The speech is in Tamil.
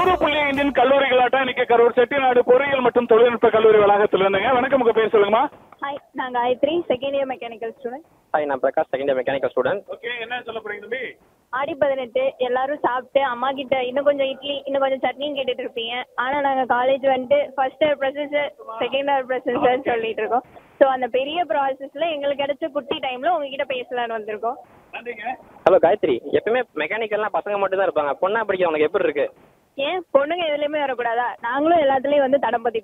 நூறு புள்ளி ஐந்தின் கல்லூரிகளாட்டம் இன்னைக்கு கரூர் செட்டிநாடு பொறியியல் மற்றும் தொழில்நுட்ப கல்லூரி வளாகத்தில் இருந்துங்க வணக்கம் உங்க பேர் சொல்லுங்கம்மா ஹாய் நான் Gayathri second year mechanical student hi நான் Prakash second year mechanical student okay என்ன சொல்ல போறீங்க தம்பி ஆடி பதினெட்டு எல்லாரும் சாப்பிட்டு அம்மா கிட்ட இன்னும் கொஞ்சம் இட்லி இன்னும் கொஞ்சம் சட்னின்னு கேட்டுட்டு இருப்பீங்க ஆனால் நாங்கள் காலேஜ் வந்துட்டு first year processor second year ப்ரொசஸர்னு சொல்லிட்டு இருக்கோம் ஸோ அந்த பெரிய ப்ராசஸில் எங்களுக்கு கிடைச்ச குட்டி டைமில் உங்ககிட்ட பேசலான்னு வந்திருக்கோம் நன்றிங்க ஹலோ காயத்ரி எப்பயுமே மெக்கானிக்கல்லாம் பசங்க மட்டும் தான் இருப்பாங்க பொண்ணா படிக்க உனக்கு எப்படி இருக்கு ஏன் பொண்ணுங்க எதுலேயுமே வரக்கூடாதா நாங்களும் எல்லாத்துலேயும் வந்து தடம் பதிப்போம்